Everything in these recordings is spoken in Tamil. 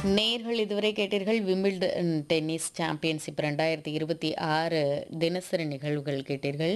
நேர்கள் இதுவரை கேட்டீர்கள் விம்பிள்டன் டென்னிஸ் சாம்பியன்ஷிப் ரெண்டாயிரத்தி இருபத்தி ஆறு தினசரி நிகழ்வுகள் கேட்டீர்கள்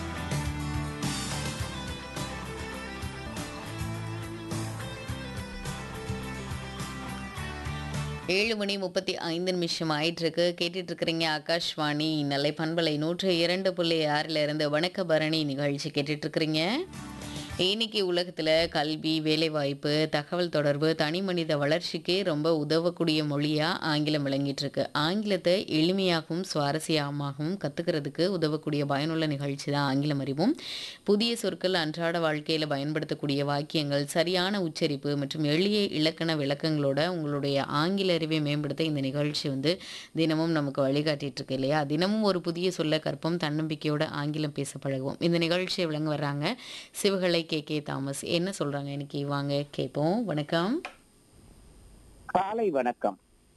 ஏழு மணி முப்பத்தி ஐந்து நிமிஷம் ஆயிட்டிருக்கு கேட்டுட்டு இருக்கிறீங்க ஆகாஷ்வாணி நலை பண்பலை நூற்று இரண்டு புள்ளி ஆறில் இருந்து வணக்க பரணி நிகழ்ச்சி கேட்டுட்டு இருக்கிறீங்க இன்னைக்கு உலகத்தில் கல்வி வேலைவாய்ப்பு தகவல் தொடர்பு தனி மனித வளர்ச்சிக்கு ரொம்ப உதவக்கூடிய மொழியாக ஆங்கிலம் விளங்கிட்டு இருக்கு ஆங்கிலத்தை எளிமையாகவும் சுவாரஸ்யமாகவும் கற்றுக்கிறதுக்கு உதவக்கூடிய பயனுள்ள நிகழ்ச்சி தான் ஆங்கிலம் அறிவும் புதிய சொற்கள் அன்றாட வாழ்க்கையில் பயன்படுத்தக்கூடிய வாக்கியங்கள் சரியான உச்சரிப்பு மற்றும் எளிய இலக்கண விளக்கங்களோட உங்களுடைய ஆங்கில அறிவை மேம்படுத்த இந்த நிகழ்ச்சி வந்து தினமும் நமக்கு வழிகாட்டிட்டு இருக்கு இல்லையா தினமும் ஒரு புதிய சொல்ல கற்போம் தன்னம்பிக்கையோட ஆங்கிலம் பேச பழகுவோம் இந்த நிகழ்ச்சியை விளங்க வர்றாங்க சிவகலை கே கே தாமஸ் என்ன சொல்றாங்க இன்னைக்கு வாங்க கேட்போம் வணக்கம் காலை வணக்கம்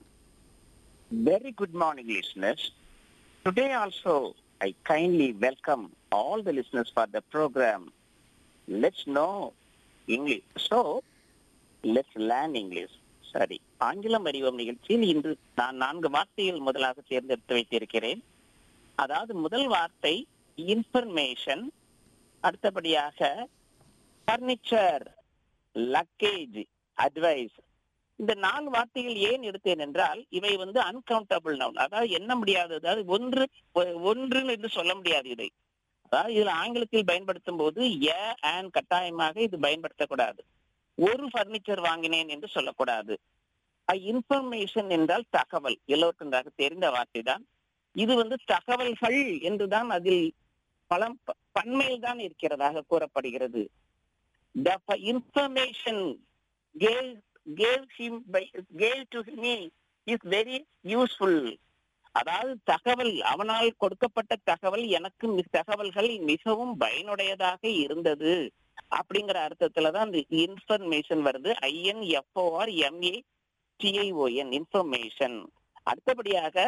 very good morning listeners today also i kindly welcome all the listeners for the program let's know english so let's learn english சரி ஆங்கிலம் அறிவோம் நிகழ்ச்சியில் இன்று நான் நான்கு வார்த்தைகள் முதலாக தேர்ந்தெடுத்து வைத்திருக்கிறேன் அதாவது முதல் வார்த்தை இன்ஃபர்மேஷன் அடுத்தபடியாக பர்னிச்சர் லக்கேஜ் அட்வைஸ் இந்த நாலு வார்த்தைகள் ஏன் எடுத்தேன் என்றால் இவை வந்து அன்கவுண்டபிள் நவுன் அதாவது எண்ண முடியாதது அதாவது ஒன்று ஒ- ஒன்றுன்னு என்று சொல்ல முடியாது இதை அதாவது இதுல ஆங்கிலத்தில் பயன்படுத்தும் போது ஏ அண்ட் கட்டாயமாக இது பயன்படுத்தக்கூடாது ஒரு பர்னிச்சர் வாங்கினேன் என்று சொல்லக்கூடாது இன்ஃபர்மேஷன் என்றால் தகவல் எல்லோருக்கும் நன்றாக தெரிந்த வார்த்தை தான் இது வந்து தகவல்கள் என்றுதான் அதில் பலம் பன்மையில் தான் இருக்கிறதாக கூறப்படுகிறது the f- information gave gave him by gave to me is very useful அதாவது தகவல் அவனால் கொடுக்கப்பட்ட தகவல் எனக்கு மி- தகவல்கள் மிகவும் பயனுடையதாக இருந்தது அப்படிங்கிற அர்த்தத்துல தான் இந்த இன்ஃபர்மேஷன் வருது ஐஎன்எஃப்ஓஆர் எம்ஏ டிஐஓஎன் இன்ஃபர்மேஷன் அடுத்தபடியாக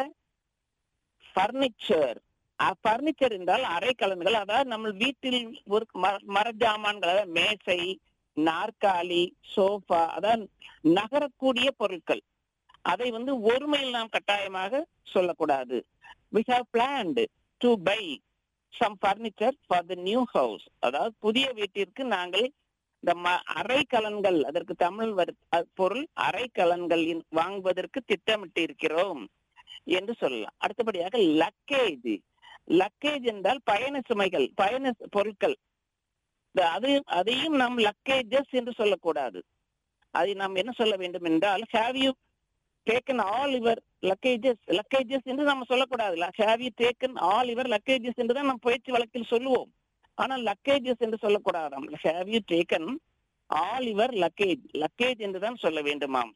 பர்னிச்சர் பர்னிச்சர் என்றால் அரைக்கலன்கள் அதாவது நம்ம வீட்டில் ஒரு மர- மரஜாமான்கள் அதாவது மேசை நாற்காலி சோஃபா அதாவது நகரக்கூடிய பொருட்கள் அதை வந்து ஒருமையில் நாம் கட்டாயமாக சொல்லக்கூடாது we have planned to buy some furniture for the new house அதாவது புதிய வீட்டிற்கு நாங்கள் இந்த ம- அரைக்கலன்கள் அதற்கு தமிழ் வரு- அ- பொருள் அரைக்கலன்கள் இன்- வாங்குவதற்கு திட்டமிட்டு இருக்கிறோம் என்று சொல்லலாம் அடுத்தபடியாக லக்கேஜ் லக்கேஜ் என்றால் பயண சுமைகள் பயண பொருட்கள் இந்த அது அதையும் நாம் லக்கேஜஸ் என்று சொல்லக்கூடாது அதை நாம் என்ன சொல்ல வேண்டும் என்றால் have you taken all your luggages luggages என்று நம்ம சொல்லக்கூடாது have you taken all your luggages என்று தான் நம்ம பயிற்சி வழக்கில் சொல்லுவோம் ஆனால் லக்கேஜஸ் என்று சொல்லக்கூடாதாம் have you taken all your luggage luggage என்று தான் சொல்ல வேண்டுமாம்